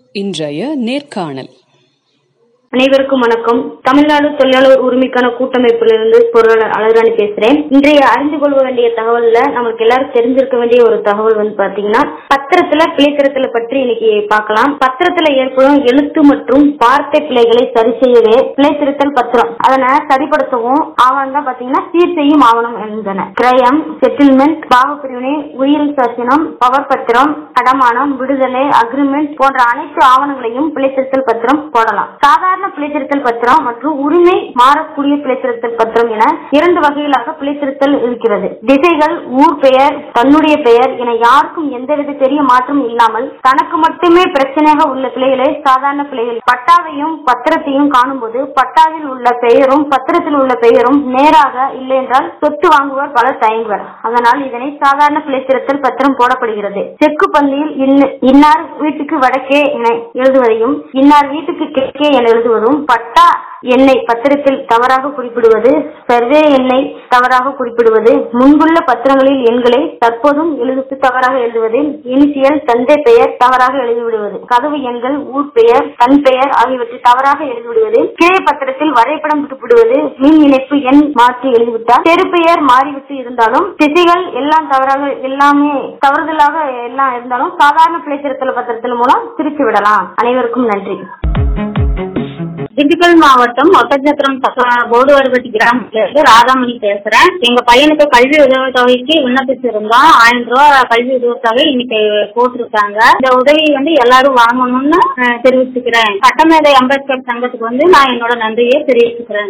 இன்றைய நேர்காணல் அனைவருக்கும் வணக்கம் தமிழ்நாடு தொழிலாளர் உரிமைக்கான கூட்டமைப்பிலிருந்து பொருளாளர் அழகாணி பேசுறேன் இன்றைய அறிந்து கொள்ள வேண்டிய தகவல்ல நமக்கு எல்லாரும் தெரிஞ்சிருக்க வேண்டிய ஒரு தகவல் வந்து பாத்தீங்கன்னா பத்திரத்துல பிழைத்திருத்தல பற்றி இன்னைக்கு பார்க்கலாம் பத்திரத்துல ஏற்படும் எழுத்து மற்றும் வார்த்தை பிழைகளை சரி செய்யவே பிழைத்திருத்தல் பத்திரம் அதனை சரிப்படுத்தவும் ஆவணம் தான் பாத்தீங்கன்னா சீர் செய்யும் ஆவணம் என்பன கிரயம் செட்டில்மெண்ட் பாகப்பிரிவினை உயிர் சாசனம் பவர் பத்திரம் அடமானம் விடுதலை அக்ரிமெண்ட் போன்ற அனைத்து ஆவணங்களையும் பிழைத்திருத்தல் பத்திரம் போடலாம் சாதாரண பிழைத்திருத்தல் பத்திரம் மற்றும் உரிமை மாறக்கூடிய பிழைத்திருத்தல் பத்திரம் என இரண்டு வகைகளாக பிழைத்திருத்தல் இருக்கிறது திசைகள் ஊர் பெயர் தன்னுடைய பெயர் என யாருக்கும் எந்தவித பெரிய மாற்றம் இல்லாமல் தனக்கு மட்டுமே பிரச்சனையாக உள்ள பிழைகளை சாதாரண பிழைகள் பட்டாவையும் பத்திரத்தையும் காணும்போது பட்டாவில் உள்ள பெயரும் பத்திரத்தில் உள்ள பெயரும் நேராக இல்லை என்றால் சொத்து வாங்குவர் பலர் தயங்குவர் அதனால் இதனை சாதாரண பிழைத்திருத்தல் பத்திரம் போடப்படுகிறது செக்கு பந்தியில் இன்ன- இன்னார் வீட்டுக்கு வடக்கே என எழுதுவதையும் இன்னார் வீட்டுக்கு தெற்கே என எழுதுவதும் பட்டா எண்ணை பத்திரத்தில் தவறாக குறிப்பிடுவது சர்வே எண்ணை தவறாக குறிப்பிடுவது முன்புள்ள பத்திரங்களில் எண்களை தற்போதும் எழுதுக்கு தவறாக எழுதுவது இனிசியல் தந்தை பெயர் தவறாக எழுதிவிடுவது கதவு எண்கள் ஊர் பெயர் தன் பெயர் ஆகியவற்றை தவறாக எழுதிவிடுவது கிளை பத்திரத்தில் வரைபடம் விட்டுவிடுவது மின் இணைப்பு எண் மாற்றி எழுதிவிட்டால் தெரு பெயர் மாறிவிட்டு இருந்தாலும் திசைகள் எல்லாம் தவறாக எல்லாமே தவறுதலாக எல்லாம் இருந்தாலும் சாதாரண பிழைத்திருத்தல் பத்திரத்தின் மூலம் திருப்பி விடலாம் அனைவருக்கும் நன்றி திண்டுக்கல் மாவட்டம் ஒட்டச்சத்திரம் போர்டு வருவட்டி கிராமத்துல இருந்து ராதாமணி பேசுறேன் எங்க பையனுக்கு கல்வி உதவித்தொகைக்கு விண்ணப்பிச்சிருந்தோம் ஆயிரம் ரூபாய் கல்வி உதவித்தொகை இன்னைக்கு போட்டிருக்காங்க இந்த உதவி வந்து எல்லாரும் வாங்கணும்னு அஹ், தெரிவிச்சுக்கிறேன் சட்டமேதை அம்பேத்கர் சங்கத்துக்கு வந்து நான் என்னோட நன்றியை தெரிவிச்சுக்கிறேன்